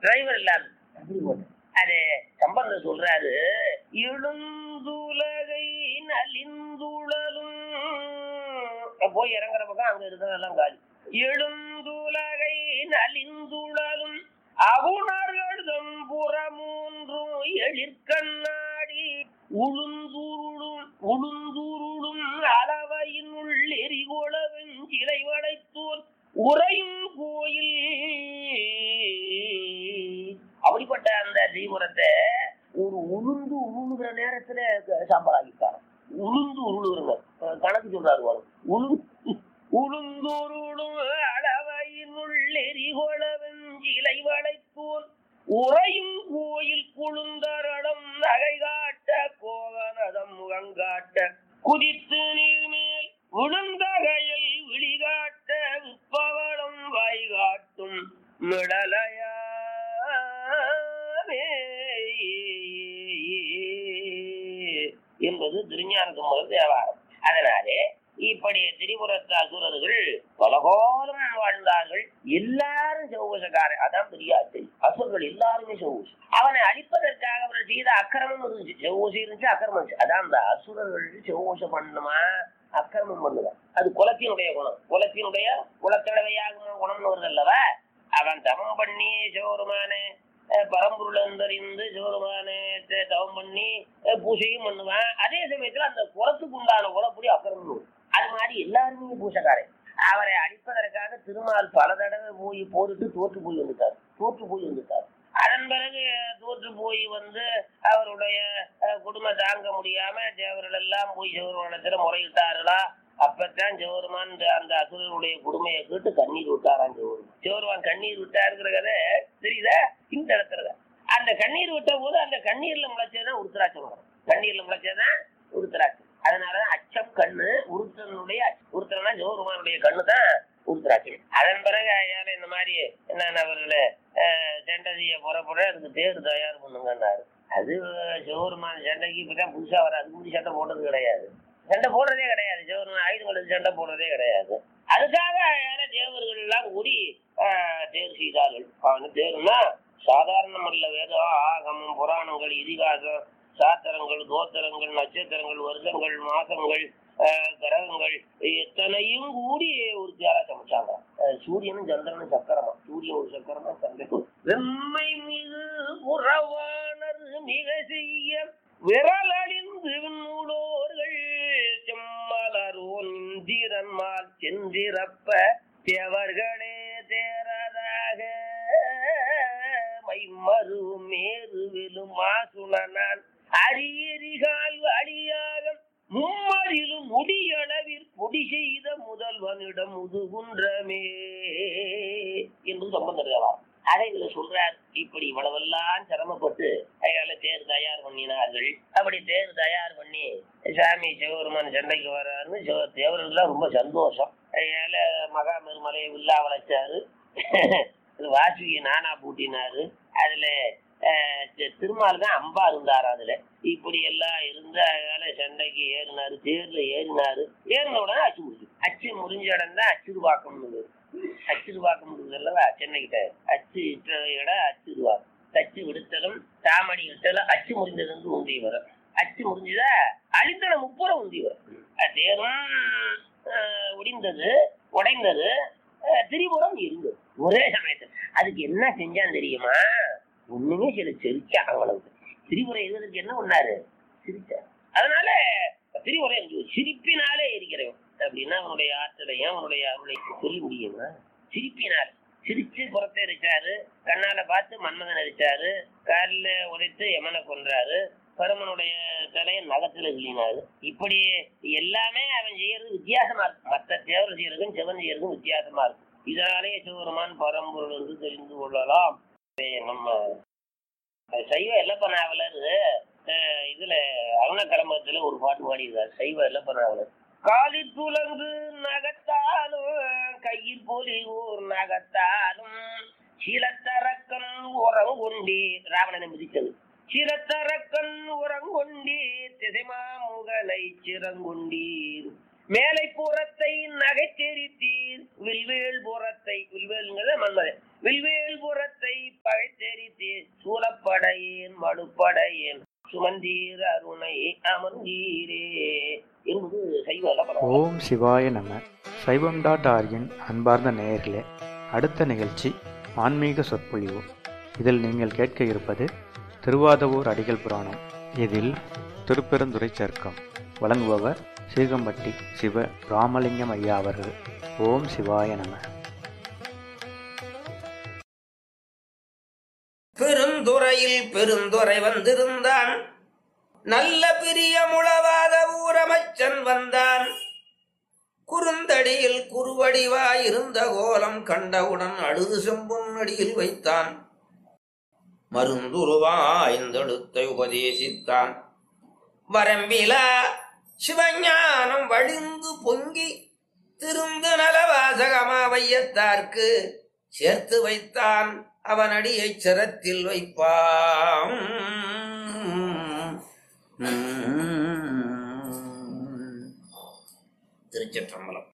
Driver இல்லாம அப்படி போட்டு அது சம்பந்தம் சொல்றாரு எழுந்துலகை நலிந்துழலும் போய் இறங்குற பக்கம் அங்க இருக்கிறதெல்லாம் காலி எழுந்துலகை நலிந்துழலும் அவுணர்களும் புறமூன்றும் எழிற்கண்ணாடி உளுந்தூருளும் உளுந்தூருளும் அளவையினுள் எரிகோளவன் சிலை வளைத்தோர் உறையும் கோயில் அப்படிப்பட்ட அந்த தீபுரத்தை ஒரு உளுந்து உருளுகிற நேரத்துல சாம்பல் ஆகிட்டாங்க உளுந்து உருளுகிறங்க அஹ் கணக்கு சொல்றாரு வரும் உளுந்து உளுந்துருளும் அளவையினுள் எரிகோளவன் சிலை வளைத்தோர் உறையும் கோயில் குழுந்தரடம் நகை காட்ட கோவனதம் முகங்காட்ட குதித்து நீர்மேல் விழுந்தகையில் விழிகாட்ட விற்பவளம் வாய் காட்டும் மிடலையாமே என்பது திருஞான சம்பந்த தேவாரம் அதனாலே இப்படி திரிபுரத்து அசுரர்கள் பலகாலம் வாழ்ந்தார்கள் எல்லாரும் செவ்வசக்காரன் அதான் பெரிய ஆச்சரியம் அசுரர்கள் எல்லாருமே செவ்வூசி அவனை அழிப்பதற்காக அவர்கள் செய்த அக்கிரமம் இருந்துச்சு செவ்வூசி இருந்துச்சு அக்கிரமம் இருந்துச்சு அதான் அந்த அசுரர்கள் செவ்வூசம் பண்ணுமா அக்கிரமம் பண்ணுவான் அது குலத்தினுடைய குணம் குலத்தினுடைய குலத்தடவையாகும் குணம்னு வருது அல்லவா அவன் தவம் பண்ணி சிவருமானே பரம்பொருள் அந்தறிந்து சிவருமானே த- தவம் பண்ணி அஹ், பூஜையும் பண்ணுவான் அதே சமயத்துல அந்த குலத்துக்கு உண்டான குலப்படி அக்கிரமம் வரும். அது மாதிரி எல்லாருமே பூசக்காரன் அவரை அழிப்பதற்காக திருமால் பல தடவை போய் போரிட்டு தோற்று போய் வந்துட்டார் தோற்று போய் வந்துட்டார் அதன் பிறகு தோற்று போய் வந்து அவருடைய அஹ், குடும்பம் தாங்க முடியாம தேவர்கள் எல்லாம் போய் சிவருமானத்துல முறையிட்டார்களா அப்பத்தான் சிவருமான் இந்த அந்த அசுரனுடைய கொடுமையை கேட்டு கண்ணீர் விட்டாராம் சிவருமான் சிவருமான் கண்ணீர் விட்டாருங்கிற கதை தெரியுதா இந்த இடத்துல தான். அந்த கண்ணீர் விட்ட போது அந்த கண்ணீர்ல முளைச்சதுதான் உருத்தராட்சம் வரும் கண்ணீர்ல முளைச்சதுதான் உருத்தராட்சம் அதனாலதான் அச்சம் கண்ணு உருத்தனுடைய உருத்தனா சிவருமானுடைய கண்ணு தான் உருத்தராட்சம் அதன் பிறகு ஐயால இந்த மாதிரி என்ன அவர்கள சண்டதிய புறப்பட அதுக்கு தேர் தயார் பண்ணுங்கன்னாரு அது சிவருமான் சண்டைக்கு இப்பதான் புதுசா வர அதுக்கு முன்னாடி சண்டை போட்டது கிடையாது சண்டை போடுறதே கிடையாது சிவருமான் ஆயுதம் எடுத்து சண்டை போடுறதே கிடையாது அதுக்காக ஐயால தேவர்கள் எல்லாம் கூடி ஆஹ், தேர் செய்தார்கள் அவனு தேர்னா சாதாரணம் அல்ல வேதம் ஆகமம் புராணங்கள் இதிகாசம் சாத்திரங்கள் தோத்திரங்கள் நட்சத்திரங்கள் வருஷங்கள் மாசங்கள் ஆஹ், கிரகங்கள் எத்தனையும் கூடி ஒரு தியாரா சமைச்சாங்க ஆஹ், சூரியனும் சந்திரனும் சக்கரமா சூரியன் ஒரு சக்கரமா சந்திரன் வெம்மை மிகு புறவானர் மிக செய்ய விரலழிந்து விண்ணூடோர்கள் செம்மலரோன் இந்திரன்மால் சென்றிரப்ப தேவர்களே தேரதாக மைமரு மேருவிலும் மாசுணனான் அரியரிகால் அடியாக மும்மரிலும் முடியளவில் பொடி செய்த முதல்வனிடம் முதுகுன்றமே என்று சம்பந்தம் அதை இதுல சொல்றார் இப்படி இவ்வளவெல்லாம் சிரமப்பட்டு அயால தேர் தயார் பண்ணினார்கள் அப்படி தேர் தயார் பண்ணி சாமி சிவபெருமான் சண்டைக்கு வர்றாருன்னு சிவ தேவர்கள்லாம் ரொம்ப சந்தோஷம் அயால மகாமெருமலை வில்லா வளைச்சாரு வாசுகி நானா பூட்டினாரு அதுல அஹ், தி- திருமால் தான் அம்பா இருந்தாரு அதுல இப்படி எல்லாம் இருந்து அதனால சண்டைக்கு ஏறினாரு தேர்ல ஏறினாரு ஏறின உடனே அச்சு முடிஞ்சு அச்சு முறிஞ்ச இடம் தான் அச்சுருவாக்கம்னு அச்சுருவாக்கம் அல்லவா சென்னைக்கிட்ட அச்சு இட்ட இடம் அச்சுருவாக்கம் தச்சு விடுத்தலும் தாமடி விட்டலும் அச்சு முறிந்தது உந்தி வரும் அச்சு முடிஞ்சதா அழித்தன முப்புறம் உந்தி வரும் அஹ் தேரும் அஹ், ஒடிந்தது உடைந்தது அஹ், திரிபுரம் இருந்தது ஒரே சமயத்தில் அதுக்கு என்ன செஞ்சான் தெரியுமா ஒண்ணுமே சில சிரிச்சான் அவ்வளவு திரிபுரம் எழுதுறதுக்கு என்ன பண்ணாரு சிரிச்சார் அதனால திரிபுரம் இருக்கு. சிரிப்பினாலே இருக்கிறவன் அப்படின்னா அவனுடைய ஆற்றலையும் அவனுடைய அருளை சொல்ல முடியுமா சிரிப்பினால் சிரிச்சு புறத்தை எரிச்சாரு கண்ணால பார்த்து மன்மதன் எரிச்சாரு காலில் உடைத்து யமனை கொன்றாரு பரமனுடைய தலையை நகத்துல கிளினாரு இப்படி எல்லாமே அவன் செய்யறது வித்தியாசமா இருக்கும் மற்ற தேவர் செய்யறதுக்கும் சிவன் செய்யறதுக்கும் வித்தியாசமா இருக்கும் இதனாலே சிவருமான் பரம்பொருள் என்று தெரிந்து கொள்ளலாம் நம்ம சைவ எல்லப்ப நாவலர் அஹ், இதுல அருணக்கிழமத்துல ஒரு பாட்டு பாடியிருக்காரு சைவ எல்லப்ப நாவலர் காலி துலங்கு நகத்தாலும் கையில் பொலி ஊர் நகத்தாலும் சிலத்தரக்கன் உறங்கொண்டி ராவணனை மிதித்தது சிரத்தரக்கன் உறங்கொண்டி திசைமா முகலை சிறங்கொண்டீர் மேலை புறத்தை நகை தெரித்தீர் வில்வேல் புறத்தை வில்வேல்ங்கிறத மன்மதன் வில்வேல் புறத்தை பகை மாத்தே சூழப்படையேன் மடுப்படையேன் சுமந்தீர் அருணை அமர்ந்தீரே என்பது சைவ இலக்கணம். ஓம் சிவாய நம சைவம் டாட் ஆர்கின் அன்பார்ந்த நேயர்களே அடுத்த நிகழ்ச்சி ஆன்மீக சொற்பொழிவு இதில் நீங்கள் கேட்க இருப்பது திருவாதவூர் அடிகள் புராணம் இதில் திருப்பெருந்துறை சர்க்கம் வழங்குபவர் சீகம்பட்டி சிவ ராமலிங்கம் ஐயா அவர்கள் ஓம் சிவாய நம பெருந்துறையில் பெருந்துறை வந்திருந்தான் நல்ல பிரியமுளவாத ஊரமைச்சன் வந்தான் குறுந்தடியில் குறுவடிவாயிருந்த கோலம் கண்டவுடன் அழுது செம்பொன் அடியில் வைத்தான் மருந்துருவாய்ந்தெடுத்தை உபதேசித்தான் வரம்பிலா சிவஞானம் வழிந்து பொங்கி திருந்து நலவாசகமா வையத்தார்க்கு சேர்த்து வைத்தான் அவன் அடியைச் சிரத்தில் வைப்பான் திருச்சிற்றம்பலம்